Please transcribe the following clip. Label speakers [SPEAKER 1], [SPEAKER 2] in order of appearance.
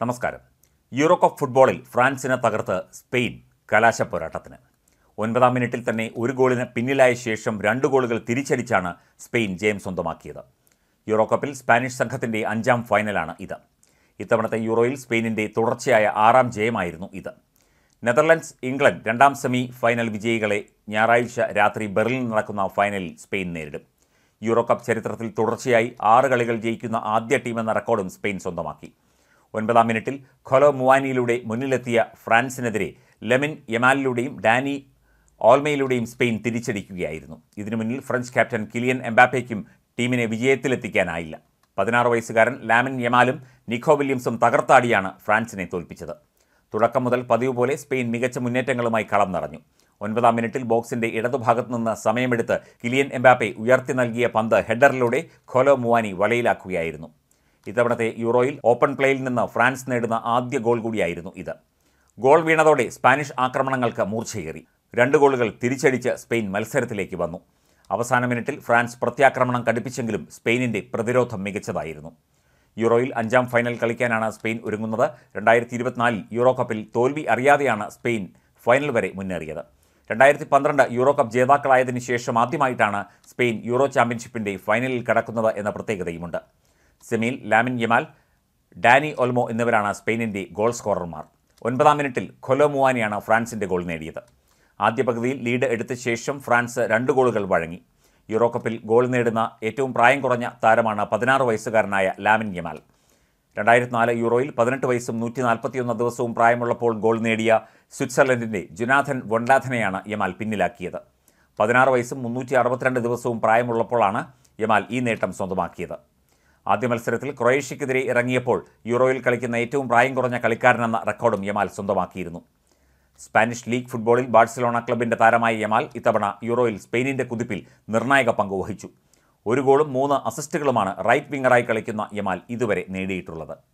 [SPEAKER 1] നമസ്കാരം euro cup ഫുട്ബോളിൽ ഫ്രാൻസിനെ തകർത്ത് സ്പെയിൻ കലാശ പോരാട്ടത്തിന് ഒൻപതാം മിനിറ്റിൽ തന്നെ ഒരു ഗോളിന് പിന്നിലായ ശേഷം രണ്ട് ഗോളുകൾ തിരിച്ചടിച്ചാണ് സ്പെയിൻ ജയം സ്വന്തമാക്കിയത് യൂറോ കപ്പിൽ സ്പാനിഷ് സംഘത്തിൻ്റെ അഞ്ചാം ഫൈനലാണ് ഇത് ഇത്തവണത്തെ യൂറോയിൽ സ്പെയിനിൻ്റെ തുടർച്ചയായ ആറാം ജയമായിരുന്നു ഇത് നെതർലൻഡ്സ് ഇംഗ്ലണ്ട് രണ്ടാം സെമി ഫൈനൽ വിജയികളെ ഞായറാഴ്ച രാത്രി ബെർലിനിൽ നടക്കുന്ന ഫൈനലിൽ സ്പെയിൻ നേരിടും യൂറോ കപ്പ് ചരിത്രത്തിൽ തുടർച്ചയായി ആറ് കളികൾ ജയിക്കുന്ന ആദ്യ ടീമെന്ന റെക്കോർഡും സ്പെയിൻ സ്വന്തമാക്കി ഒൻപതാം മിനിറ്റിൽ ഖൊലോ മുവാനിയിലൂടെ മുന്നിലെത്തിയ ഫ്രാൻസിനെതിരെ ലെമിൻ യമാലിലൂടെയും ഡാനി ഓൾമയിലൂടെയും സ്പെയിൻ തിരിച്ചടിക്കുകയായിരുന്നു ഇതിനു മുന്നിൽ ഫ്രഞ്ച് ക്യാപ്റ്റൻ കിലിയൻ എംബാപ്പയ്ക്കും ടീമിനെ വിജയത്തിലെത്തിക്കാനായില്ല പതിനാറ് വയസ്സുകാരൻ ലാമിൻ യമാലും നിക്കോ വില്യംസും തകർത്താടിയാണ് ഫ്രാൻസിനെ തോൽപ്പിച്ചത് തുടക്കം മുതൽ പതിവ് പോലെ സ്പെയിൻ മികച്ച മുന്നേറ്റങ്ങളുമായി കളം നിറഞ്ഞു ഒൻപതാം മിനിറ്റിൽ ബോക്സിന്റെ ഇടതുഭാഗത്ത് നിന്ന് സമയമെടുത്ത് കിലിയൻ എംബാപ്പെ ഉയർത്തി നൽകിയ പന്ത് ഹെഡറിലൂടെ ഖോലോ മുവാനി വലയിലാക്കുകയായിരുന്നു ഇത്തവണത്തെ യൂറോയിൽ ഓപ്പൺ പ്ലേയിൽ നിന്ന് ഫ്രാൻസ് നേടുന്ന ആദ്യ ഗോൾ കൂടിയായിരുന്നു ഇത് ഗോൾ വീണതോടെ സ്പാനിഷ് ആക്രമണങ്ങൾക്ക് മൂർച്ചയേറി രണ്ട് ഗോളുകൾ തിരിച്ചടിച്ച് സ്പെയിൻ മത്സരത്തിലേക്ക് വന്നു അവസാന മിനിറ്റിൽ ഫ്രാൻസ് പ്രത്യാക്രമണം കടുപ്പിച്ചെങ്കിലും സ്പെയിനിന്റെ പ്രതിരോധം മികച്ചതായിരുന്നു യൂറോയിൽ അഞ്ചാം ഫൈനൽ കളിക്കാനാണ് സ്പെയിൻ ഒരുങ്ങുന്നത് രണ്ടായിരത്തി ഇരുപത്തിനാലിൽ യൂറോ കപ്പിൽ തോൽവി അറിയാതെയാണ് സ്പെയിൻ ഫൈനൽ വരെ മുന്നേറിയത് രണ്ടായിരത്തി പന്ത്രണ്ട് യൂറോ കപ്പ് ജേതാക്കളായതിനു ശേഷം ആദ്യമായിട്ടാണ് സ്പെയിൻ യൂറോ ചാമ്പ്യൻഷിപ്പിന്റെ ഫൈനലിൽ കടക്കുന്നത് എന്ന പ്രത്യേകതയുമുണ്ട് സെമിയിൽ ലാമിൻ യമാൽ ഡാനി ഒൽമോ എന്നിവരാണ് സ്പെയിനിന്റെ ഗോൾ സ്കോറർമാർ ഒൻപതാം മിനിറ്റിൽ ഖൊലോ മുവാനിയാണ് ഫ്രാൻസിന്റെ ഗോൾ നേടിയത് ആദ്യ പകുതിയിൽ ലീഡ് എടുത്ത ശേഷം ഫ്രാൻസ് രണ്ട് ഗോളുകൾ വഴങ്ങി യൂറോ കപ്പിൽ ഗോൾ നേടുന്ന ഏറ്റവും പ്രായം കുറഞ്ഞ താരമാണ് പതിനാറ് വയസ്സുകാരനായ ലാമിൻ യമാൽ രണ്ടായിരത്തി നാല് യൂറോയിൽ പതിനെട്ട് വയസ്സും നൂറ്റി നാൽപ്പത്തിയൊന്ന് ദിവസവും പ്രായമുള്ളപ്പോൾ ഗോൾ നേടിയ സ്വിറ്റ്സർലൻഡിന്റെ ജുനാഥൻ വൊണ്ടാഥനെയാണ് യമാൽ പിന്നിലാക്കിയത് പതിനാറ് വയസ്സും മുന്നൂറ്റി അറുപത്തിരണ്ട് ദിവസവും പ്രായമുള്ളപ്പോഴാണ് യമാൽ ഈ നേട്ടം സ്വന്തമാക്കിയത് ആദ്യ മത്സരത്തിൽ ക്രൊയേഷ്യക്കെതിരെ ഇറങ്ങിയപ്പോൾ യൂറോയിൽ കളിക്കുന്ന ഏറ്റവും പ്രായം കുറഞ്ഞ കളിക്കാരനെന്ന റെക്കോർഡും യമാൽ സ്വന്തമാക്കിയിരുന്നു സ്പാനിഷ് ലീഗ് ഫുട്ബോളിൽ ബാഴ്സലോണ ക്ലബിന്റെ താരമായ യമാൽ ഇത്തവണ യൂറോയിൽ സ്പെയിനിന്റെ കുതിപ്പിൽ നിർണായക പങ്ക് വഹിച്ചു ഒരു ഗോളും മൂന്ന് അസിസ്റ്റുകളുമാണ് റൈറ്റ് വിംഗറായി കളിക്കുന്ന യമാൽ ഇതുവരെ നേടിയിട്ടുള്ളത്